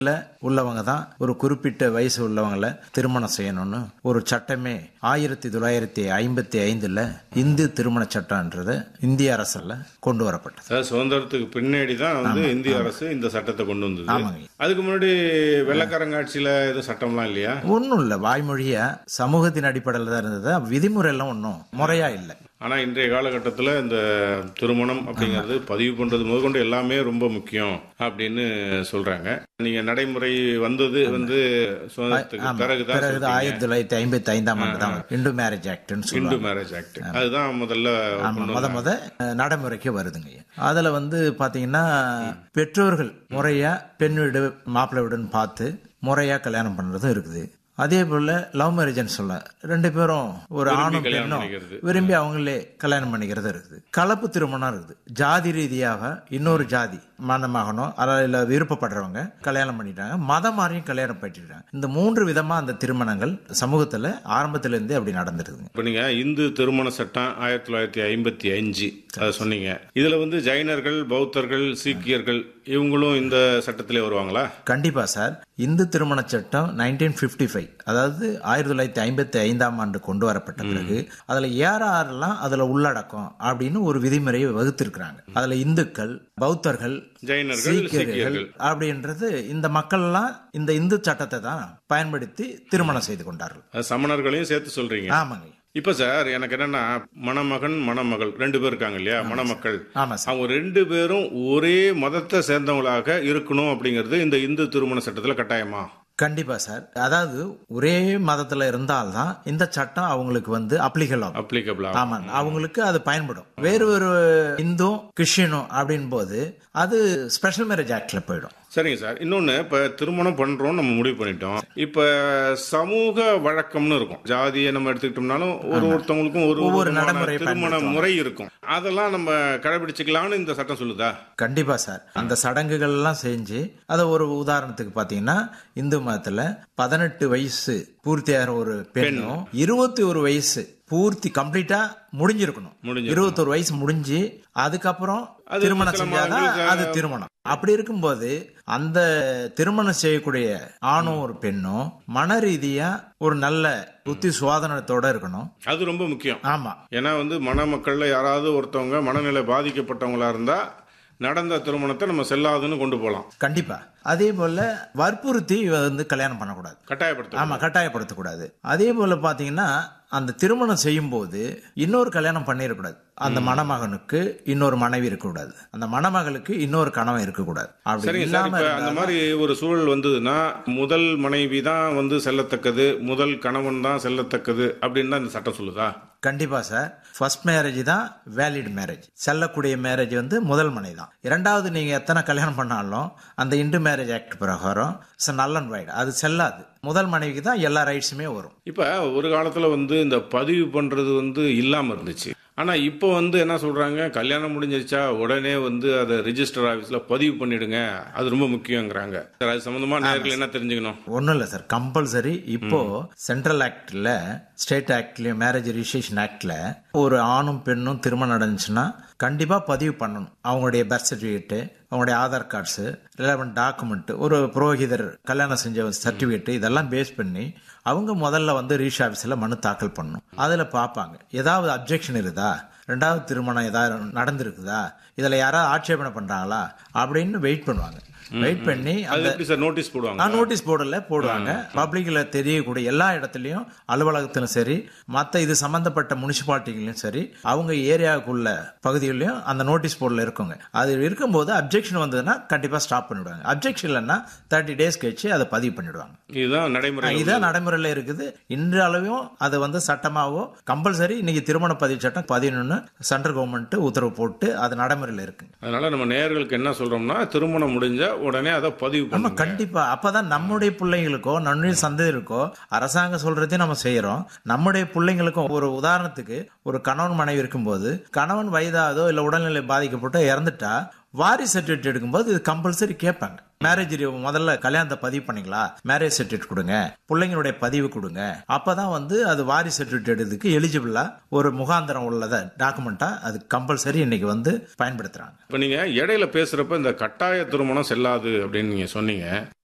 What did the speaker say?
உள்ளவங்க தான் ஒரு குறிப்பிட்ட வயசு உள்ளவங்கள திருமணம் செய்யணும்னு ஒரு சட்டமே ஆயிரத்தி தொள்ளாயிரத்தி ஐம்பத்தி ஐந்துல இந்து திருமண சட்டம்ன்றது இந்திய அரசுல கொண்டு வரப்பட்டது அதாவது சுதந்திரத்துக்கு பின்னாடி தான் வந்து இந்திய அரசு இந்த சட்டத்தை கொண்டு வந்தது ஆமாங்க. அதுக்கு முன்னாடி வெள்ளக்காரங்க ஆட்சியில எதுவும் சட்டம்லாம் இல்லையா ஒன்றும் இல்லை வாய்மொழியா சமூகத்தின் அடிப்படையில் தான் இருந்தது விதிமுறை எல்லாம் ஒன்றும் முறையா இல்லை ஆனா இன்றைய காலகட்டத்தில் இந்த திருமணம் அப்படிங்கிறது பதிவு பண்றது முதற்கொண்டு எல்லாமே ரொம்ப முக்கியம் அப்படின்னு சொல்றாங்க நீங்க நடைமுறை வந்தது வந்து சுதந்திரத்துக்கு பிறகுதான் பிறகு சொல்றீங்க. ஆயிரத்தி தொள்ளாயிரத்தி ஐம்பத்தி ஐந்தாம் ஆண்டு தான் இந்து மேரேஜ் ஆக்ட்னு இந்து சொல்லுவாங்க மேரேஜ் ஆக்ட் அதுதான் முதல்ல ஆமா கொண்டு முத முத அஹ், நடைமுறைக்கு வருதுங்க அதுல வந்து பாத்தீங்கன்னா பெற்றோர்கள் முறையா பெண் வீடு மாப்பிள்ளை வீடுன்னு பார்த்து முறையா கல்யாணம் பண்றதும் இருக்குது அதே போல லவ் மேரேஜ்னு சொல்ல ரெண்டு பேரும் ஒரு ஆணும் கல்யாணம் பெண்ணும் பண்ணிக்கிறது. விரும்பி அவங்களே கல்யாணம் பண்ணிக்கிறது இருக்குது கலப்பு திருமணம் இருக்குது ஜாதி ரீதியாக இன்னொரு ஜாதி மணமகனோ அல்ல இல்ல விருப்பப்படுறவங்க கல்யாணம் பண்ணிட்டாங்க மதம் மாறியும் கல்யாணம் பண்ணிட்டாங்க இந்த மூன்று விதமா அந்த திருமணங்கள் சமூகத்துல ஆரம்பத்துல இருந்தே அப்படி நடந்துருக்குங்க இப்ப நீங்க இந்து திருமண சட்டம் ஆயிரத்தி தொள்ளாயிரத்தி ஐம்பத்தி அஞ்சு அதை சொன்னீங்க இதுல வந்து ஜைனர்கள் பௌத்தர்கள் சீக்கியர்கள் இவங்களும் இந்த சட்டத்திலே வருவாங்களா கண்டிப்பா சார் இந்து திருமண சட்டம் நைன்டீன் பிப்டி ஃபைவ் அதாவது ஆயிரத்தி தொள்ளாயிரத்தி ஐம்பத்தி ஐந்தாம் ஆண்டு கொண்டு வரப்பட்ட பிறகு அதுல யார் யாரெல்லாம் அதுல உள்ளடக்கம் அப்படின்னு ஒரு விதிமுறையை வகுத்திருக்கிறாங்க அதுல இந்துக்கள் பௌத்தர்கள் ஜைனர்கள் சீக்கியர்கள் சீக்கியர்கள் அப்படின்றது இந்த மக்கள் எல்லாம் இந்த இந்து சட்டத்தை தான் பயன்படுத்தி திருமணம் செய்து கொண்டார்கள் அது சமணர்களையும் சேர்த்து சொல்றீங்க ஆமாங்க இப்ப சார் எனக்கு என்னன்னா மணமகன் மணமகள் ரெண்டு பேர் இருக்காங்க இல்லையா மணமக்கள் ஆமா சார் அவங்க ரெண்டு பேரும் ஒரே மதத்தை சேர்ந்தவங்களாக இருக்கணும் அப்படிங்கிறது இந்த இந்து திருமண சட்டத்துல கட்டாயமா கண்டிப்பா சார் அதாவது ஒரே மதத்துல இருந்தால்தான் இந்த சட்டம் அவங்களுக்கு வந்து அப்ளிகல் ஆகும் அப்ளிகபிளா ஆமா அவங்களுக்கு அது பயன்படும் வேறு ஒரு இந்தும் கிறிஸ்டியனும் அப்படின் போது அது ஸ்பெஷல் மேரேஜ் ஆக்ட்ல போயிடும் சரிங்க சார் இன்னொன்னு இப்ப திருமணம் பண்றோம் நம்ம முடிவு பண்ணிட்டோம் இப்ப சமூக வழக்கம்னு இருக்கும் ஜாதியை நம்ம எடுத்துக்கிட்டோம்னாலும் ஒரு ஒருத்தவங்களுக்கும் ஒரு ஒவ்வொரு விதமான நடைமுறையை திருமண முறை இருக்கும் அதெல்லாம் நம்ம கடைபிடிச்சுக்கலாம்னு இந்த சட்டம் சொல்லுதா கண்டிப்பா சார் அந்த சடங்குகள் எல்லாம் செஞ்சு அதை ஒரு உதாரணத்துக்கு பாத்தீங்கன்னா இந்து மதத்துல பதினெட்டு வயசு பூர்த்தியாகிற ஒரு பெண்ணும் இருபத்தி ஒரு வயசு பூர்த்தி கம்ப்ளீட்டா முடிஞ்சிருக்கணும் முடிஞ்சிருக்கணும். இருபத்தொரு வயசு முடிஞ்சு அதுக்கப்புறம் அது திருமணம் சில செஞ்சாதான் மதங்களுக்கு, அது திருமணம் அப்படி இருக்கும்போது அந்த திருமணம் செய்யக்கூடிய ஆணும் ஒரு பெண்ணும் மன ரீதியா ஒரு நல்ல புத்தி சுவாதனத்தோட இருக்கணும் அது ரொம்ப முக்கியம் ஆமா ஏன்னா வந்து மணமக்கள்ல யாராவது ஒருத்தவங்க மனநிலை பாதிக்கப்பட்டவங்களா இருந்தா நடந்த திருமணத்தை நம்ம செல்லாதுன்னு கொண்டு போகலாம் கண்டிப்பா அதே போல வற்புறுத்தி வந்து கல்யாணம் பண்ணக்கூடாது கட்டாயப்படுத்த ஆமா கட்டாயப்படுத்தக்கூடாது அதே போல பாத்தீங்கன்னா அந்த திருமணம் செய்யும் போது இன்னொரு கல்யாணம் பண்ணிடக்கூடாது அந்த மணமகனுக்கு இன்னொரு மனைவி இருக்கக்கூடாது அந்த மணமகளுக்கு இன்னொரு கணவன் இருக்கக்கூடாது அப்படி சரிங்க சார் இல்லாம இப்ப அந்த மாதிரி ஒரு சூழல் வந்ததுன்னா முதல் மனைவி தான் வந்து செல்லத்தக்கது முதல் கணவன் தான் செல்லத்தக்கது அப்படின்னு தான் இந்த சட்டம் சொல்லுதா கண்டிப்பா சார் ஃபர்ஸ்ட் மேரேஜ் தான் வேலிட் மேரேஜ் செல்லக்கூடிய மேரேஜ் வந்து முதல் மனை தான் இரண்டாவது நீங்க எத்தனை கல்யாணம் பண்ணாலும் அந்த இண்டு மேரேஜ் ஆக்ட் பிரகாரம் நல் அண்ட் வைட் அது செல்லாது முதல் மனைவிக்கு தான் எல்லா ரைட்ஸுமே வரும் இப்ப ஒரு காலத்துல வந்து இந்த பதிவு பண்றது வந்து இல்லாம இருந்துச்சு ஆனா இப்போ வந்து என்ன சொல்றாங்க கல்யாணம் முடிஞ்சிருச்சா உடனே வந்து அதை ரிஜிஸ்டர் ஆபீஸ்ல பதிவு பண்ணிடுங்க அது ரொம்ப முக்கியங்கிறாங்க சார் அது சம்பந்தமா நேர்கள் என்ன தெரிஞ்சுக்கணும் ஒன்றும் இல்லை சார் கம்பல்சரி இப்போ சென்ட்ரல் ஆக்ட்ல ஸ்டேட் ஆக்ட்லயும் மேரேஜ் ரிஜிஸ்ட்ரேஷன் ஆக்ட்ல ஒரு ஆணும் பெண்ணும் திருமணம் நடந்துச்சுன்னா கண்டிப்பா பதிவு பண்ணணும் அவங்களுடைய பர்த் சர்டிஃபிகேட்டு அவங்களுடைய ஆதார் கார்ட்ஸு ரிலவெண்ட் டாக்குமெண்ட் ஒரு புரோகிதர் கல்யாணம் செஞ்ச சர்டிஃபிகேட் இதெல்லாம் பேஸ் பண்ணி அவங்க முதல்ல வந்து ரீச் ஆஃபீஸில் மனு தாக்கல் பண்ணணும் அதில் பார்ப்பாங்க ஏதாவது அப்ஜெக்ஷன் இருக்குதா ரெண்டாவது திருமணம் ஏதாவது நடந்திருக்குதா இதில் யாராவது ஆட்சேபனை பண்ணுறாங்களா அப்படின்னு வெயிட் பண்ணுவாங்க வெயிட் பண்ணி அது எப்படி சார் நோட்டீஸ் போடுவாங்க நான் நோட்டீஸ் போர்டில் போடுவாங்க பப்ளிக்ல தெரியக்கூடிய எல்லா இடத்துலயும் அலுவலகத்திலும் சரி மத்த இது சம்பந்தப்பட்ட முனிசிபாலிட்டிகளையும் சரி அவங்க ஏரியாவுக்குள்ள பகுதிகளிலும் அந்த நோட்டீஸ் போர்டில் இருக்குங்க அது இருக்கும்போது அப்ஜெக்ஷன் வந்ததுன்னா கண்டிப்பா ஸ்டாப் பண்ணிடுவாங்க அப்ஜெக்ஷன் இல்லைன்னா தேர்ட்டி டேஸ் கழிச்சு அதை பதிவு பண்ணிடுவாங்க இதுதான் நடைமுறை இதான் நடைமுறையில் இருக்குது இன்று அளவையும் அது வந்து சட்டமாவோ கம்பல்சரி இன்னைக்கு திருமண பதிவு சட்டம் பதினொன்று சென்ட்ரல் கவர்மெண்ட் உத்தரவு போட்டு அது நடைமுறையில் இருக்குங்க அதனால நம்ம நேயர்களுக்கு என்ன சொல்றோம்னா திருமணம் முடிஞ்சா உடனே அதை பதிவு ஆமா பண்ணுங்க கண்டிப்பா அப்பதான் நம்முடைய பிள்ளைங்களுக்கோ நம்முடைய சந்ததிகளுக்கோ அரசாங்கம் சொல்றதையும் நம்ம செய்யறோம் நம்முடைய பிள்ளைங்களுக்கும் ஒரு உதாரணத்துக்கு ஒரு கணவன் மனைவி இருக்கும்போது கணவன் வயதாதோ இல்ல உடல்நிலை பாதிக்கப்பட்டோ இறந்துட்டா வாரிசு சர்டிஃபிகேட் எடுக்கும்போது இது கம்பல்சரி கேட்பாங்க மேரேஜ் முதல்ல கல்யாணத்தை பதிவு பண்ணிங்களா மேரேஜ் சர்டிஃபிகேட் கொடுங்க பிள்ளைங்களுடைய பதிவு கொடுங்க அப்பதான் வந்து அது வாரிசு சர்டிஃபிகேட் எடுக்கிறதுக்கு எலிஜிபிளா ஒரு முகாந்திரம் உள்ளத டாக்குமெண்டா அது கம்பல்சரி இன்னைக்கு வந்து பயன்படுத்துறாங்க இப்ப நீங்க இடையில பேசுறப்ப இந்த கட்டாய திருமணம் செல்லாது அப்படின்னு நீங்க சொன்னீங்க